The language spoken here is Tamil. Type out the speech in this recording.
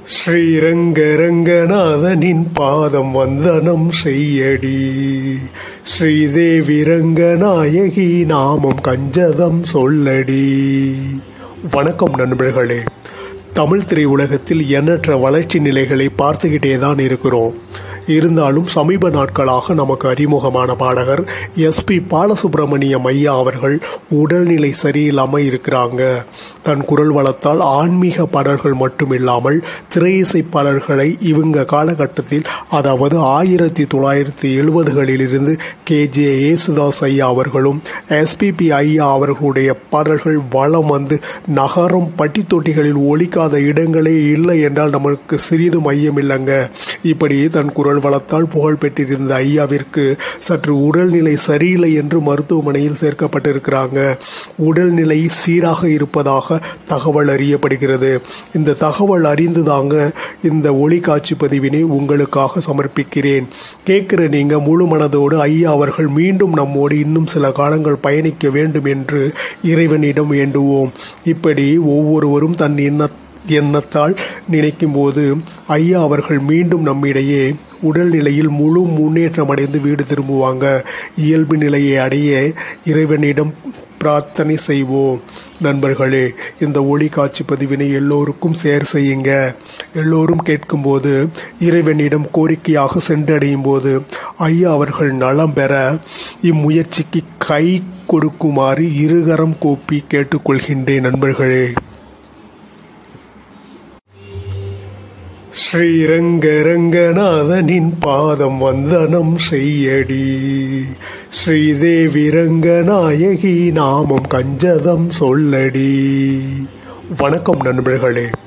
ஸ்ரீரங்கரங்கநாதனின் பாதம் வந்தனம் செய்யடி ஸ்ரீதேவி ரங்கநாயகி நாமம் கஞ்சதம் சொல்லடி வணக்கம் நண்பர்களே தமிழ் திரையுலகத்தில் எண்ணற்ற வளர்ச்சி நிலைகளை பார்த்துக்கிட்டே தான் இருக்கிறோம் இருந்தாலும் சமீப நாட்களாக நமக்கு அறிமுகமான பாடகர் எஸ்பி பாலசுப்ரமணியம் ஐயா அவர்கள் உடல்நிலை சரியில்லாம இருக்கிறாங்க தன் குரல் வளத்தால் ஆன்மீக பாடல்கள் மட்டுமில்லாமல் திரையிசை பாடல்களை இவங்க காலகட்டத்தில் அதாவது ஆயிரத்தி தொள்ளாயிரத்தி எழுபதுகளிலிருந்து கே ஜே ஏசுதாஸ் ஐயா அவர்களும் எஸ்பிபி ஐயா அவர்களுடைய பாடல்கள் வளம் வந்து நகரம் பட்டி தொட்டிகளில் ஒலிக்காத இடங்களே இல்லை என்றால் நமக்கு சிறிதும் ஐயம் இல்லைங்க இப்படி தன் குரல் வளத்தால் புகழ் பெற்றிருந்த ஐயாவிற்கு சற்று உடல்நிலை சரியில்லை என்று மருத்துவமனையில் சேர்க்கப்பட்டிருக்கிறாங்க உடல்நிலை சீராக இருப்பதாக தகவல் அறியப்படுகிறது இந்த தகவல் அறிந்துதாங்க இந்த ஒளி காட்சி பதிவினை உங்களுக்காக சமர்ப்பிக்கிறேன் கேட்கிற நீங்க முழு மனதோடு ஐயா அவர்கள் மீண்டும் நம்மோடு இன்னும் சில காலங்கள் பயணிக்க வேண்டும் என்று இறைவனிடம் வேண்டுவோம் இப்படி ஒவ்வொருவரும் தன் எண்ண எண்ணத்தால் நினைக்கும் போது ஐயா அவர்கள் மீண்டும் நம்மிடையே உடல்நிலையில் முழு முன்னேற்றம் அடைந்து வீடு திரும்புவாங்க இயல்பு நிலையை அடைய இறைவனிடம் பிரார்த்தனை செய்வோம் நண்பர்களே இந்த ஒளி காட்சி பதிவினை எல்லோருக்கும் ஷேர் செய்யுங்க எல்லோரும் கேட்கும்போது இறைவனிடம் கோரிக்கையாக சென்றடையும் போது ஐயா அவர்கள் நலம் பெற இம்முயற்சிக்கு கை கொடுக்குமாறு இருகரம் கூப்பி கேட்டுக்கொள்கின்றேன் நண்பர்களே ஸ்ரீரங்கரங்கநாதனின் பாதம் வந்தனம் செய்யடி ஸ்ரீதேவி ரங்கநாயகி நாமம் கஞ்சதம் சொல்லடி வணக்கம் நண்பர்களே